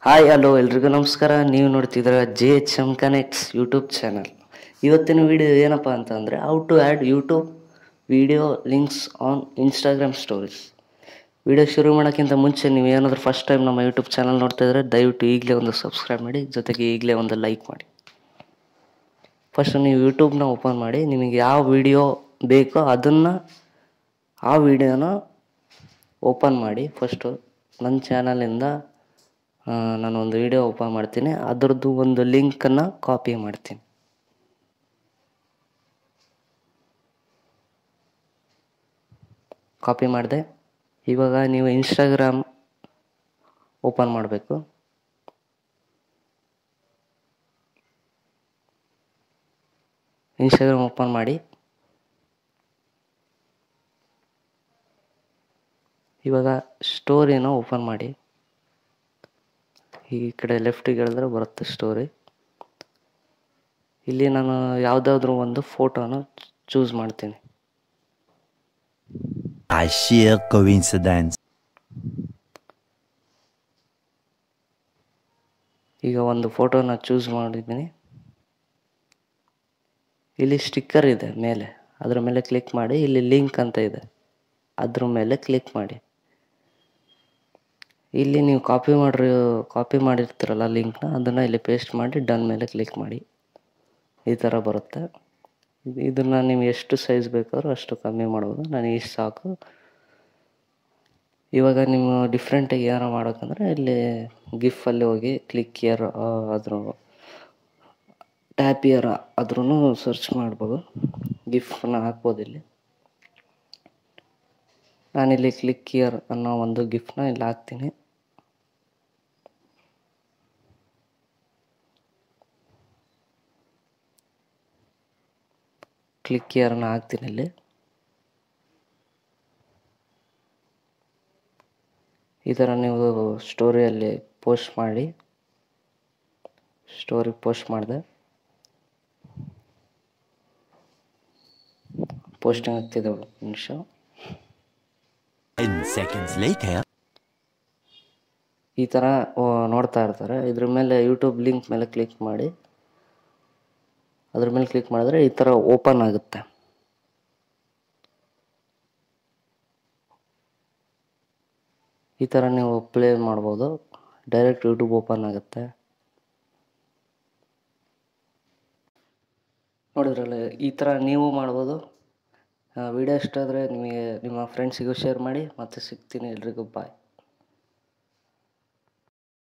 Hi hello ಎಲ್ರಿಗೂ ನಮಸ್ಕಾರ ನೀವು ನೋಡ್ತಿದ್ದೀರ J H M connects YouTube channel ಇವತ್ತಿನ ವಿಡಿಯೋ ಏನಪ್ಪ ಅಂತಂದರೆ how to add YouTube video links on Instagram stories video ಶುರು ಮಾಡೋಕ್ಕಿಂತ ಮುಂಚೆ ನೀವು ಏನಾದರೂ ಫಸ್ಟ್ ಟೈಮ್ ನಮ್ಮ ಯೂಟ್ಯೂಬ್ ಚಾನಲ್ ನೋಡ್ತಾ ಇದ್ದರೆ ದಯವಿಟ್ಟು ಈಗಲೇ ಒಂದು ಸಬ್ಸ್ಕ್ರೈಬ್ ಮಾಡಿ ಜೊತೆಗೆ ಈಗಲೇ ಒಂದು ಲೈಕ್ ಮಾಡಿ ಫಸ್ಟ್ ನೀವು ಯೂಟ್ಯೂಬ್ನ ಓಪನ್ ಮಾಡಿ ನಿಮಗೆ ಯಾವ ವಿಡಿಯೋ ಬೇಕೋ ಅದನ್ನು ಆ ವಿಡಿಯೋನ ಓಪನ್ ಮಾಡಿ ಫಸ್ಟು ನನ್ನ ಚಾನಲಿಂದ ನಾನು ಒಂದು ವಿಡಿಯೋ ಓಪನ್ ಮಾಡ್ತೀನಿ ಅದರದ್ದು ಒಂದು ಲಿಂಕನ್ನು ಕಾಪಿ ಮಾಡ್ತೀನಿ ಕಾಪಿ ಮಾಡಿದೆ ಇವಾಗ ನೀವು ಇನ್ಸ್ಟಾಗ್ರಾಮ್ ಓಪನ್ ಮಾಡಬೇಕು ಇನ್ಸ್ಟಾಗ್ರಾಮ್ ಓಪನ್ ಮಾಡಿ ಇವಾಗ ಸ್ಟೋರಿನ ಓಪನ್ ಮಾಡಿ ಈ ಕಡೆ ಲೆಫ್ಟಿಗೆ ಹೇಳಿದ್ರೆ ಬರುತ್ತೆ ಸ್ಟೋರಿ ಇಲ್ಲಿ ನಾನು ಯಾವುದಾದ್ರೂ ಒಂದು ಫೋಟೋನ ಚೂಸ್ ಮಾಡ್ತೀನಿ A sheer coincidence. ಈಗ ಒಂದು ಫೋಟೋನ ಚೂಸ್ ಮಾಡಿದ್ದೀನಿ ಇಲ್ಲಿ ಸ್ಟಿಕ್ಕರ್ ಇದೆ ಮೇಲೆ ಅದ್ರ ಮೇಲೆ ಕ್ಲಿಕ್ ಮಾಡಿ ಇಲ್ಲಿ ಲಿಂಕ್ ಅಂತ ಇದೆ ಅದ್ರ ಮೇಲೆ ಕ್ಲಿಕ್ ಮಾಡಿ ಇಲ್ಲಿ ನೀವು ಕಾಪಿ ಮಾಡಿರಿ ಕಾಪಿ ಮಾಡಿರ್ತೀರಲ್ಲ ಲಿಂಕ್ನ ಅದನ್ನು ಇಲ್ಲಿ ಪೇಸ್ಟ್ ಮಾಡಿ ಡನ್ ಮೇಲೆ ಕ್ಲಿಕ್ ಮಾಡಿ ಈ ಥರ ಬರುತ್ತೆ ಇದು- ಇದನ್ನು ನೀವು ಎಷ್ಟು ಸೈಜ್ ಬೇಕಾದ್ರೂ ಅಷ್ಟು ಕಮ್ಮಿ ಮಾಡ್ಬೋದು ನನಗೆ ಇಷ್ಟು ಸಾಕು ಇವಾಗ ನೀವು ಡಿಫ್ರೆಂಟಾಗಿ ಏನಾರು ಮಾಡೋಕ್ಕಂದ್ರೆ ಇಲ್ಲಿ ಗಿಫಲ್ಲಿ ಹೋಗಿ ಕ್ಲಿಕ್ ಇಯರ್ ಅದ್ರ ಟ್ಯಾಪ್ ಇಯರ್ ಆದ್ರೂ ಸರ್ಚ್ ಮಾಡ್ಬೋದು ಗಿಫ್ನ ಹಾಕ್ಬೋದು ಇಲ್ಲಿ ನಾನಿಲ್ಲಿ ಕ್ಲಿಕ್ ಇಯರ್ ಅನ್ನೋ ಒಂದು ಗಿಫ್ಟ್ನ ಇಲ್ಲಿ ಹಾಕ್ತೀನಿ ಕ್ಲಿಕ್ ಇಯರ್ನ ಹಾಕ್ತೀನಿ ಇಲ್ಲಿ ಈ ಥರ ನೀವು ಸ್ಟೋರಿಯಲ್ಲಿ ಪೋಸ್ಟ್ ಮಾಡಿ ಸ್ಟೋರಿ ಪೋಸ್ಟ್ ಮಾಡಿದೆ ಪೋಸ್ಟಿಂಗ್ ಆಗ್ತಿದೆ ಒಂದು ನಿಮಿಷ Ten seconds later. ಈ ಥರ ಆ, ನೋಡ್ತಾ ಇರ್ತಾರೆ ಇದ್ರ ಮೇಲೆ ಯೂಟ್ಯೂಬ್ ಲಿಂಕ್ ಮೇಲೆ ಕ್ಲಿಕ್ ಮಾಡಿ ಅದ್ರ ಮೇಲೆ ಕ್ಲಿಕ್ ಮಾಡಿದ್ರೆ ಈ ಥರ ಓಪನ್ ಆಗುತ್ತೆ ಈ ಥರ ನೀವು ಪ್ಲೇ ಮಾಡ್ಬೋದು ಡೈರೆಕ್ಟ್ ಯೂಟ್ಯೂಬ್ ಓಪನ್ ಆಗುತ್ತೆ ನೋಡಿದ್ರಲ್ಲ ಈ ಥರ ನೀವು ಮಾಡ್ಬೋದು ವಿಡಿಯೋ ಇಷ್ಟ ಆದರೆ ನಿಮಗೆ ನಿಮ್ಮ ಫ್ರೆಂಡ್ಸಿಗೂ ಶೇರ್ ಮಾಡಿ ಮತ್ತೆ ಸಿಗ್ತೀನಿ ಎಲ್ರಿಗೂ ಬಾಯ್